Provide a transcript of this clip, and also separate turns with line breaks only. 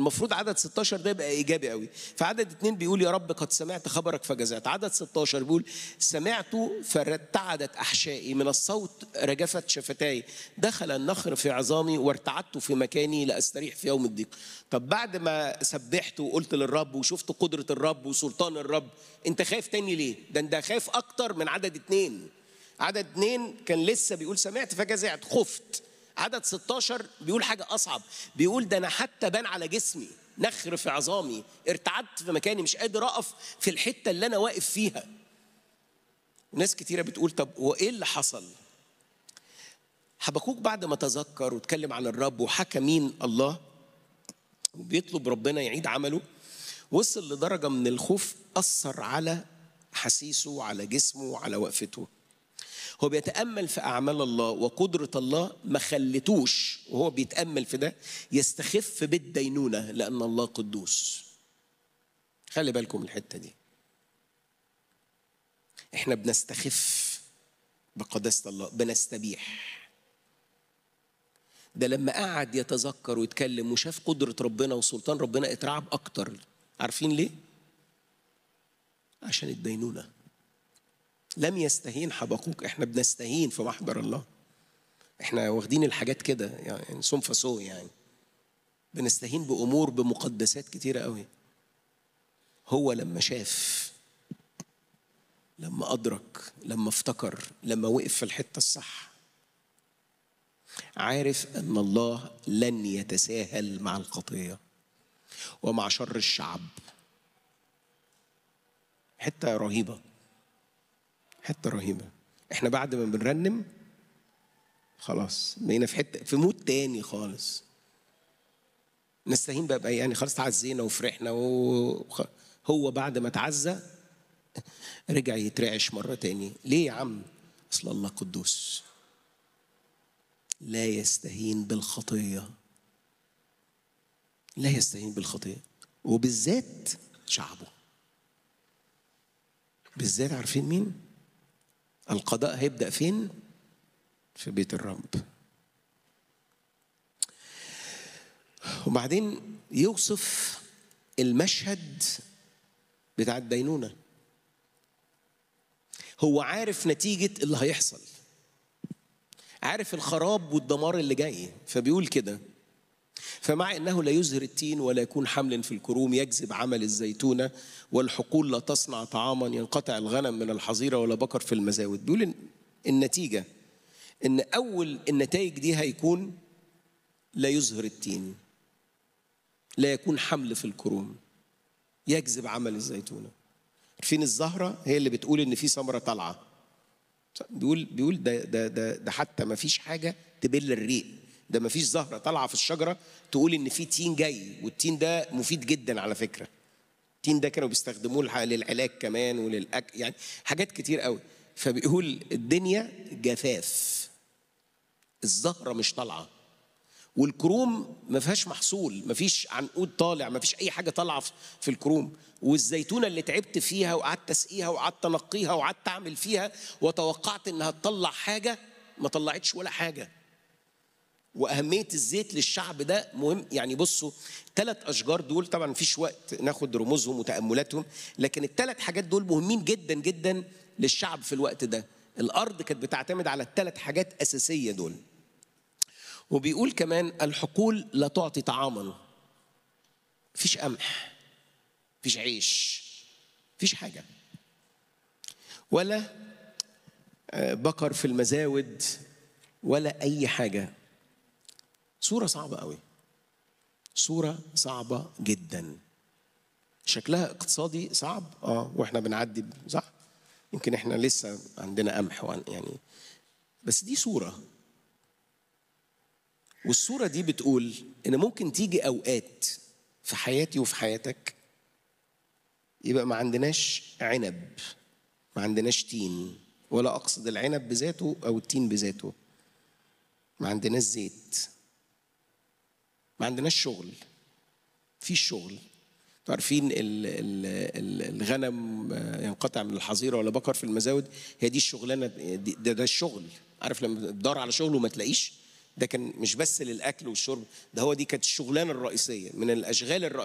المفروض عدد 16 ده يبقى ايجابي قوي فعدد اتنين بيقول يا رب قد سمعت خبرك فجزعت عدد 16 بيقول سمعت فارتعدت احشائي من الصوت رجفت شفتاي دخل النخر في عظامي وارتعدت في مكاني لاستريح في يوم الضيق طب بعد ما سبحت وقلت للرب وشفت قدره الرب وسلطان الرب انت خايف تاني ليه ده انت خايف اكتر من عدد اتنين عدد اتنين كان لسه بيقول سمعت فجزعت خفت عدد 16 بيقول حاجة أصعب بيقول ده أنا حتى بان على جسمي نخر في عظامي ارتعدت في مكاني مش قادر أقف في الحتة اللي أنا واقف فيها ناس كتيرة بتقول طب هو إيه اللي حصل حبكوك بعد ما تذكر واتكلم عن الرب وحكى مين الله وبيطلب ربنا يعيد عمله وصل لدرجة من الخوف أثر على حسيسه وعلى جسمه وعلى وقفته هو بيتأمل في أعمال الله وقدرة الله ما خلتوش وهو بيتأمل في ده يستخف بالدينونة لأن الله قدوس خلي بالكم الحتة دي احنا بنستخف بقداسة الله بنستبيح ده لما قعد يتذكر ويتكلم وشاف قدرة ربنا وسلطان ربنا اترعب أكتر عارفين ليه؟ عشان الدينونه لم يستهين حبقوك احنا بنستهين في محضر الله احنا واخدين الحاجات كده يعني سم فسو يعني بنستهين بامور بمقدسات كتيره قوي هو لما شاف لما ادرك لما افتكر لما وقف في الحته الصح عارف ان الله لن يتساهل مع الخطيه ومع شر الشعب حته رهيبه حته رهيبه احنا بعد ما بنرنم خلاص بقينا في حته في مود تاني خالص نستهين بقى بقى يعني خلاص تعزينا وفرحنا وخ... هو بعد ما تعزى رجع يترعش مرة تاني ليه يا عم أصل الله قدوس لا يستهين بالخطية لا يستهين بالخطية وبالذات شعبه بالذات عارفين مين القضاء هيبدأ فين في بيت الرب وبعدين يوصف المشهد بتاع الدينونة هو عارف نتيجة اللي هيحصل عارف الخراب والدمار اللي جاي فبيقول كده فمع انه لا يزهر التين ولا يكون حمل في الكروم يجذب عمل الزيتونه والحقول لا تصنع طعاما ينقطع الغنم من الحظيره ولا بكر في المزاود بيقول النتيجه ان اول النتائج دي هيكون لا يزهر التين لا يكون حمل في الكروم يجذب عمل الزيتونه عارفين الزهره هي اللي بتقول ان في ثمره طالعه بيقول بيقول ده ده ده, ده حتى ما فيش حاجه تبل الريق ده ما فيش زهره طالعه في الشجره تقول ان في تين جاي والتين ده مفيد جدا على فكره التين ده كانوا بيستخدموه للعلاج كمان وللأك يعني حاجات كتير قوي فبيقول الدنيا جفاف الزهره مش طالعه والكروم ما فيهاش محصول ما فيش عنقود طالع ما فيش اي حاجه طالعه في الكروم والزيتونه اللي تعبت فيها وقعدت اسقيها وقعدت انقيها وقعدت اعمل فيها وتوقعت انها تطلع حاجه ما طلعتش ولا حاجه واهميه الزيت للشعب ده مهم يعني بصوا ثلاث اشجار دول طبعا مفيش وقت ناخد رموزهم وتاملاتهم لكن الثلاث حاجات دول مهمين جدا جدا للشعب في الوقت ده الارض كانت بتعتمد على الثلاث حاجات اساسيه دول وبيقول كمان الحقول لا تعطي طعاما مفيش قمح مفيش عيش مفيش حاجه ولا بقر في المزاود ولا اي حاجه صورة صعبة قوي صورة صعبة جدا شكلها اقتصادي صعب اه واحنا بنعدي صح يمكن احنا لسه عندنا قمح يعني بس دي صورة والصورة دي بتقول ان ممكن تيجي اوقات في حياتي وفي حياتك يبقى ما عندناش عنب ما عندناش تين ولا اقصد العنب بذاته او التين بذاته ما عندناش زيت ما عندناش شغل فيش شغل عارفين الغنم ينقطع من الحظيره ولا بكر في المزاود هي دي الشغلانه ده, ده الشغل عارف لما تدور على شغل وما تلاقيش ده كان مش بس للاكل والشرب ده هو دي كانت الشغلانه الرئيسيه من الاشغال الرئيسيه